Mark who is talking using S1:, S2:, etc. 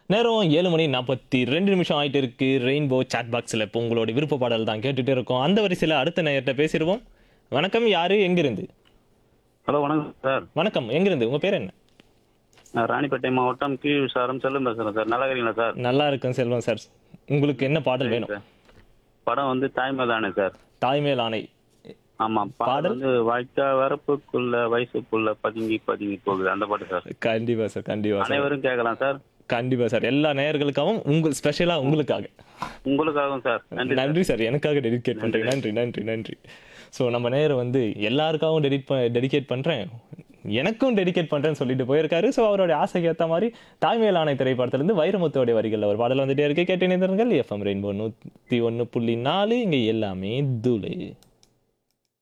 S1: நேரம் ஏழு மணி நாற்பத்தி ரெண்டு நிமிஷம் ஆயிட்டு இருக்கு ரெயின்போ சாட் பாக்ஸில் இப்போ உங்களோட விருப்ப பாடல் தான் கேட்டுட்டு இருக்கோம் அந்த வரிசையில் அடுத்த நேயர்கிட்ட பேசிடுவோம் வணக்கம் யாரு எங்கிருந்து
S2: ஹலோ வணக்கம் சார்
S1: வணக்கம் எங்கிருந்து உங்க பேர் என்ன
S2: நான் ராணிப்பேட்டை மாவட்டம் கீழ் விசாரம் செல்லும் பேசுகிறேன் சார் நல்லா இருக்கிறீங்களா சார்
S1: நல்லா இருக்கும் செல்வம் சார் உங்களுக்கு என்ன பாடல் வேணும்
S2: சார் படம் வந்து தாய்மை தானே சார்
S1: தாய்மேல் ஆணை
S2: ஆமா
S1: பாடல்?
S2: பாடல் வந்து வாய்க்கா வரப்புக்குள்ள வயசுக்குள்ள பதுங்கி பதுங்கி போகுது அந்த பாட்டு சார்
S1: கண்டிப்பா சார் கண்டிப்பா சார்
S2: அனைவரும் கேட்கலாம் சார்
S1: கண்டிப்பா சார் எல்லா நேயர்களுக்காகவும் உங்கள் ஸ்பெஷலா உங்களுக்காக
S2: உங்களுக்காகவும் சார் நன்றி சார்.
S1: நன்றி சார் எனக்காக டெடிகேட் பண்றேன் நன்றி நன்றி நன்றி ஸோ நம்ம நேரம் வந்து எல்லாருக்காகவும் டெடிட் டெடிகேட் பண்றேன் எனக்கும் டெடிகேட் பண்றேன்னு சொல்லிட்டு போயிருக்காரு ஸோ அவருடைய ஆசைக்கு ஏற்ற மாதிரி தாய்மையில் ஆணை திரைப்படத்திலிருந்து வைரமுத்துவோடைய வரிகளில் ஒரு பாடல் வந்துட்டே இருக்கு கேட்டு நிறுங்கள் எஃப்எம் ரெயின்போ நூற்றி ஒன்று புள்ளி நாலு இங்கே எல்லாமே தூளு